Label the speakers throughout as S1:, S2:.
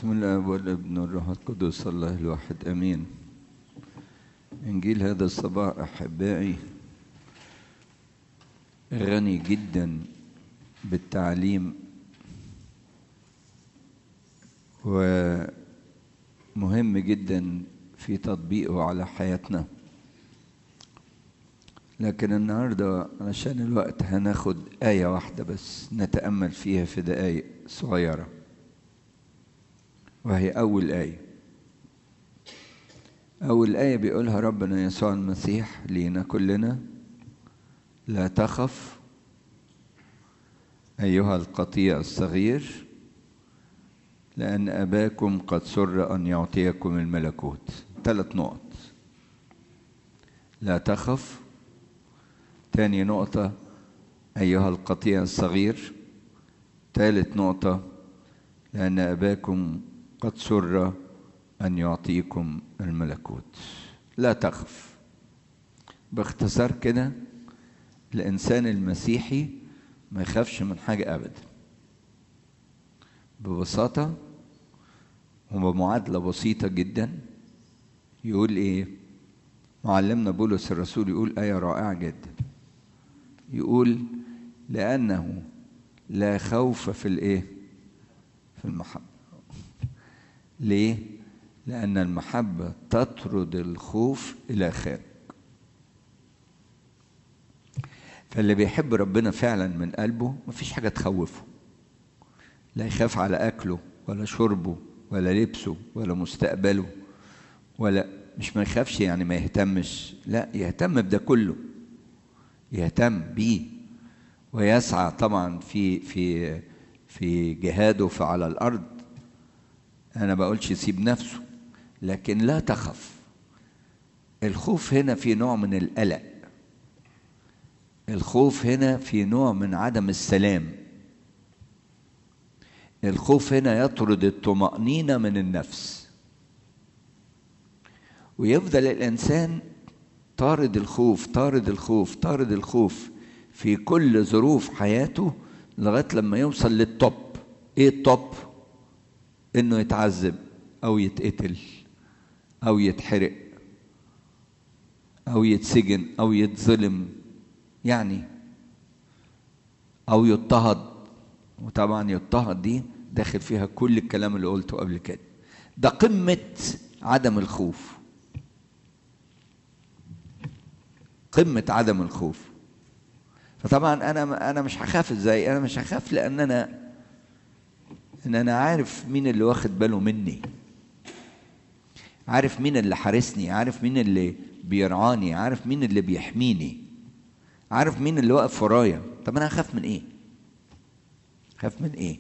S1: بسم الله والابن والروح القدس الله الواحد امين انجيل هذا الصباح احبائي غني جدا بالتعليم ومهم جدا في تطبيقه على حياتنا لكن النهارده علشان الوقت هناخد آية واحدة بس نتأمل فيها في دقايق صغيرة وهي أول آية أول آية بيقولها ربنا يسوع المسيح لينا كلنا لا تخف أيها القطيع الصغير لأن أباكم قد سر أن يعطيكم الملكوت ثلاث نقط لا تخف تاني نقطة أيها القطيع الصغير ثالث نقطة لأن أباكم قد سر أن يعطيكم الملكوت لا تخف باختصار كده الإنسان المسيحي ما يخافش من حاجة أبدا ببساطة وبمعادلة بسيطة جدا يقول إيه معلمنا بولس الرسول يقول آية رائعة جدا يقول لأنه لا خوف في الإيه في المحبة ليه لأن المحبة تطرد الخوف إلى خارج فاللي بيحب ربنا فعلا من قلبه مفيش حاجة تخوفه لا يخاف على أكله ولا شربه ولا لبسه ولا مستقبله ولا مش ما يخافش يعني ما يهتمش لا يهتم بده كله يهتم بيه ويسعى طبعا في في في جهاده فعلى الارض انا بقولش يسيب نفسه لكن لا تخف الخوف هنا في نوع من القلق الخوف هنا في نوع من عدم السلام الخوف هنا يطرد الطمأنينة من النفس ويفضل الإنسان طارد الخوف طارد الخوف طارد الخوف في كل ظروف حياته لغايه لما يوصل للتوب ايه التوب انه يتعذب او يتقتل او يتحرق او يتسجن او يتظلم يعني او يضطهد وطبعا يضطهد دي داخل فيها كل الكلام اللي قلته قبل كده ده قمه عدم الخوف قمة عدم الخوف فطبعا انا انا مش هخاف ازاي انا مش هخاف لان انا ان انا عارف مين اللي واخد باله مني عارف مين اللي حارسني عارف مين اللي بيرعاني عارف مين اللي بيحميني عارف مين اللي واقف ورايا طب انا هخاف من ايه خاف من ايه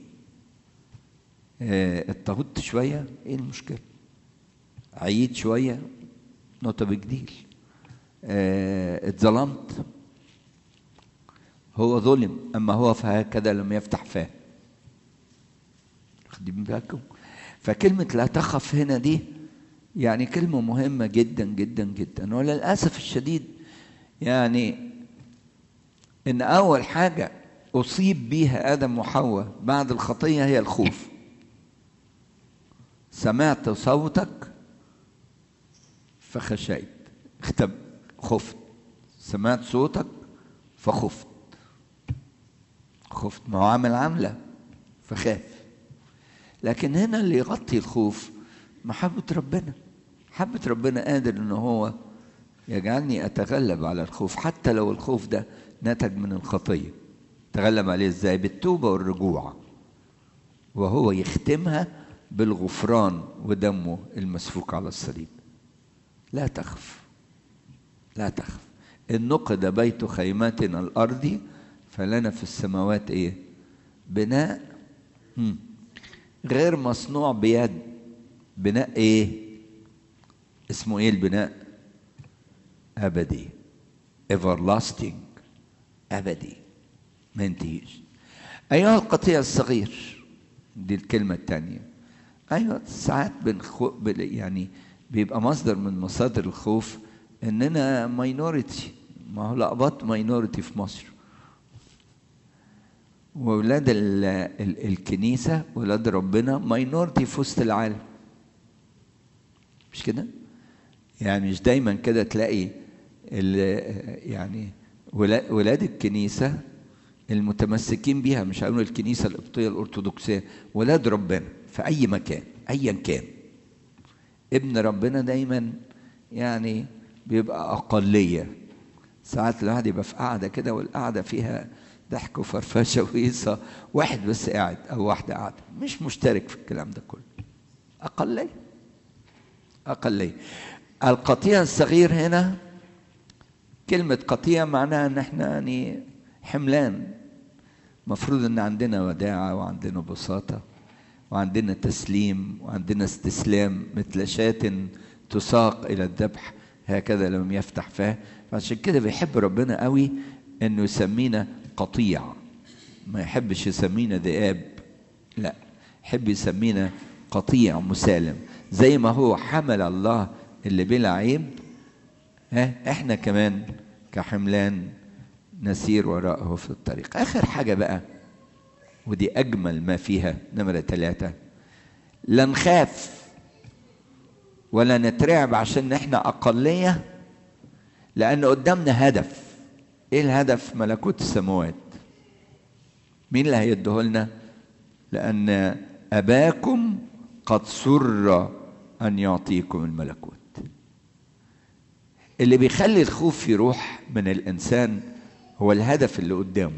S1: آه اضطهدت شويه ايه المشكله عييت شويه نوت بيج ديل آه اتظلمت هو ظلم اما هو فهكذا لم يفتح فاه واخدين بالكم فكلمة لا تخف هنا دي يعني كلمة مهمة جدا جدا جدا وللأسف الشديد يعني إن أول حاجة أصيب بيها آدم وحواء بعد الخطية هي الخوف سمعت صوتك فخشيت اختب خفت سمعت صوتك فخفت خفت ما هو عامل عامله فخاف لكن هنا اللي يغطي الخوف محبة ربنا محبة ربنا قادر ان هو يجعلني اتغلب على الخوف حتى لو الخوف ده نتج من الخطية تغلب عليه ازاي بالتوبة والرجوع وهو يختمها بالغفران ودمه المسفوك على الصليب لا تخف لا تخف إن نقد بيت خيماتنا الأرضي فلنا في السماوات إيه بناء مم. غير مصنوع بيد بناء إيه اسمه إيه البناء أبدي everlasting أبدي ما ينتهيش أيها القطيع الصغير دي الكلمة الثانية أيوة ساعات بنخو... يعني بيبقى مصدر من مصادر الخوف اننا ماينورتي ما هو لقبات ماينورتي في مصر واولاد ال ال الكنيسه ولاد ربنا ماينورتي في وسط العالم مش كده يعني مش دايما كده تلاقي يعني ولاد الكنيسه المتمسكين بيها مش هقول الكنيسه القبطيه الارثوذكسيه ولاد ربنا في اي مكان ايا كان ابن ربنا دايما يعني بيبقى اقليه ساعات الواحد يبقى في قاعده كده والقعده فيها ضحك وفرفشه وهيصه واحد بس قاعد او واحده قاعده مش مشترك في الكلام ده كله اقليه اقليه القطيع الصغير هنا كلمه قطيع معناها ان احنا يعني حملان مفروض ان عندنا وداعه وعندنا بساطه وعندنا تسليم وعندنا استسلام مثل شاة تساق الى الذبح هكذا لم يفتح فاه فعشان كده بيحب ربنا قوي انه يسمينا قطيع ما يحبش يسمينا ذئاب لا يحب يسمينا قطيع مسالم زي ما هو حمل الله اللي بلا عيب ها احنا كمان كحملان نسير وراءه في الطريق اخر حاجه بقى ودي اجمل ما فيها نمره ثلاثه لا نخاف ولا نترعب عشان احنا اقليه لان قدامنا هدف ايه الهدف ملكوت السماوات مين اللي هيديه لنا لان اباكم قد سر ان يعطيكم الملكوت اللي بيخلي الخوف يروح من الانسان هو الهدف اللي قدامه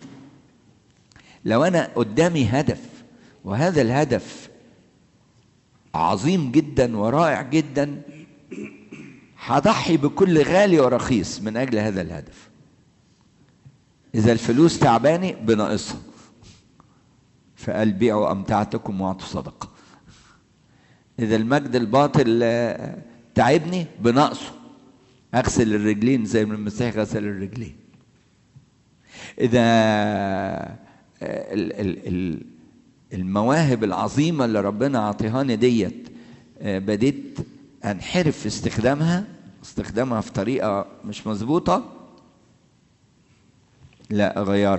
S1: لو انا قدامي هدف وهذا الهدف عظيم جدا ورائع جدا هضحي بكل غالي ورخيص من اجل هذا الهدف اذا الفلوس تعباني بناقصها فقال بيعوا امتعتكم واعطوا صدقه اذا المجد الباطل تعبني بنقصه اغسل الرجلين زي ما المسيح غسل الرجلين اذا المواهب العظيمه اللي ربنا عطيهاني ديت بديت انحرف في استخدامها استخدامها في طريقه مش مظبوطه لا اغيرها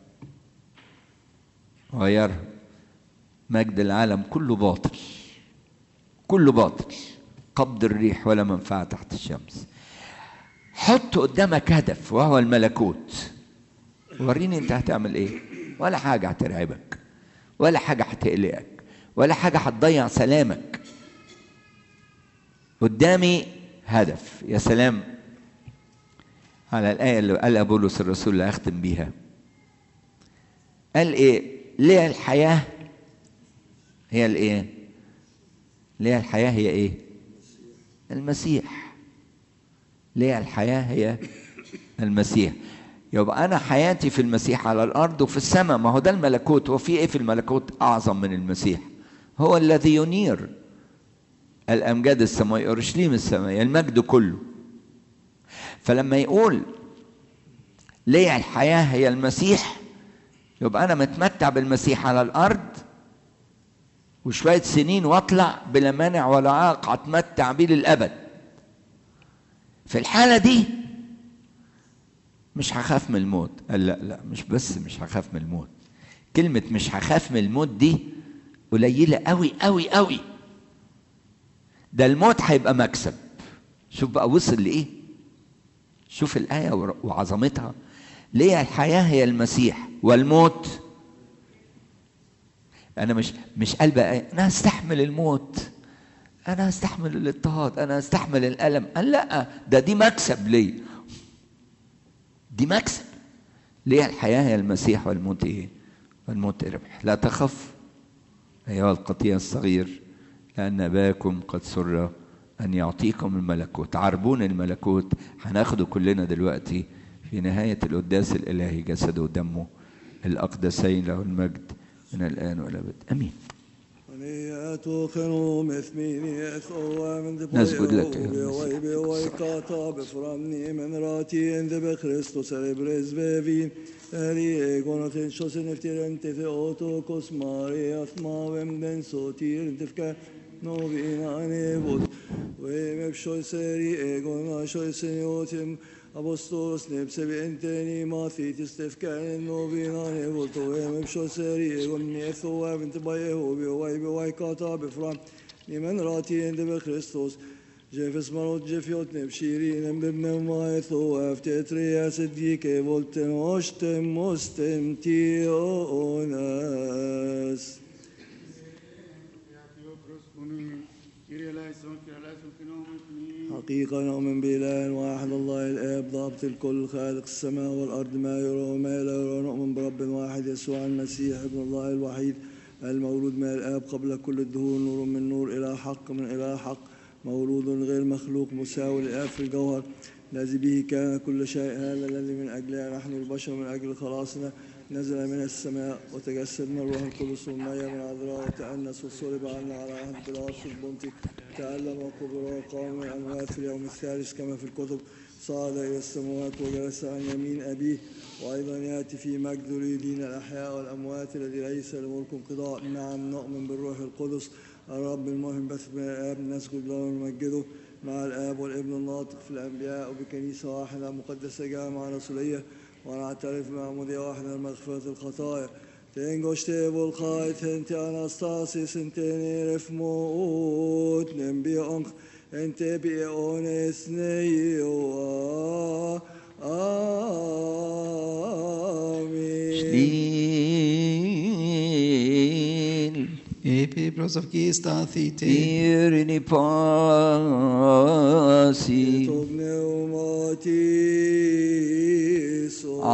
S1: غيرها مجد العالم كله باطل كله باطل قبض الريح ولا منفعه تحت الشمس حط قدامك هدف وهو الملكوت وريني انت هتعمل ايه ولا حاجه هترعبك ولا حاجه هتقلقك ولا حاجه هتضيع سلامك قدامي هدف يا سلام على الآية اللي قالها بولس الرسول اللي أختم بيها قال إيه ليه الحياة هي الإيه ليه الحياة هي إيه المسيح ليه الحياة هي المسيح يبقى أنا حياتي في المسيح على الأرض وفي السماء ما هو ده الملكوت هو في إيه في الملكوت أعظم من المسيح هو الذي ينير الأمجاد السماوية أورشليم السماوية المجد كله فلما يقول ليه الحياة هي المسيح يبقى أنا متمتع بالمسيح على الأرض وشوية سنين واطلع بلا مانع ولا عاق اتمتع بيه للأبد في الحالة دي مش هخاف من الموت قال لا لا مش بس مش هخاف من الموت كلمة مش هخاف من الموت دي قليلة قوي قوي قوي ده الموت هيبقى مكسب شوف بقى وصل لإيه شوف الآية وعظمتها ليه الحياة هي المسيح والموت أنا مش مش قال بقى أنا هستحمل الموت أنا هستحمل الاضطهاد أنا هستحمل الألم قال لا ده دي مكسب ليه دي مكسب ليه الحياة هي المسيح والموت إيه والموت ربح لا تخف أيها القطيع الصغير لأن أباكم قد سر أن يعطيكم الملكوت عربون الملكوت هناخده كلنا دلوقتي في نهاية القداس الإلهي جسده ودمه الأقدسين له المجد من الآن والأبد أمين نسجد لك
S2: يا Novina nevod, ve me pshoj seri egon a shoj seniotim, Apostolos nepsevi enteni mathitis tefkanen novinane volto em epshoseri egon netho avent by Jehovah wai wai kata befram nimen rati ende be Christos Jefes marot jefiot nebshirin em bibne maetho afte tria sedike volten ostem mostem tionas
S3: Kyrie eleison, Kyrie eleison, Kyrie
S2: حقيقة نؤمن بإله واحد الله الآب ضابط الكل خالق السماء والأرض ما يرى وما لا يرى نؤمن برب واحد يسوع المسيح ابن الله الوحيد المولود من الآب قبل كل الدهور نور من نور إلى حق من إلى حق مولود غير مخلوق مساوي للآب في الجوهر الذي به كان كل شيء هذا الذي من أجله نحن البشر من أجل خلاصنا نزل من السماء وتجسد من الروح القدس والمية من عذراء وتأنس وصلب عنا على عهد بلاس البنطي تألم وقبر وقام من الأموات في اليوم الثالث كما في الكتب صعد إلى السماوات وجلس عن يمين أبيه وأيضا يأتي في مجد يريدين الأحياء والأموات الذي ليس لملك انقضاء نعم نؤمن بالروح القدس الرب المهم بث من الآب نسجد له ونمجده مع الآب والابن الناطق في الأنبياء وبكنيسة واحدة مقدسة جامعة رسولية ونعترف بمعمودية واحدة لمغفرة الخطايا Tengošte volkajt ente anastasis ente refmot nembi onk ente bi ones neio Amen.
S1: Stil.
S4: Epi pros of Gesta Thete.
S1: Irini pasi.
S2: Tog pneumatis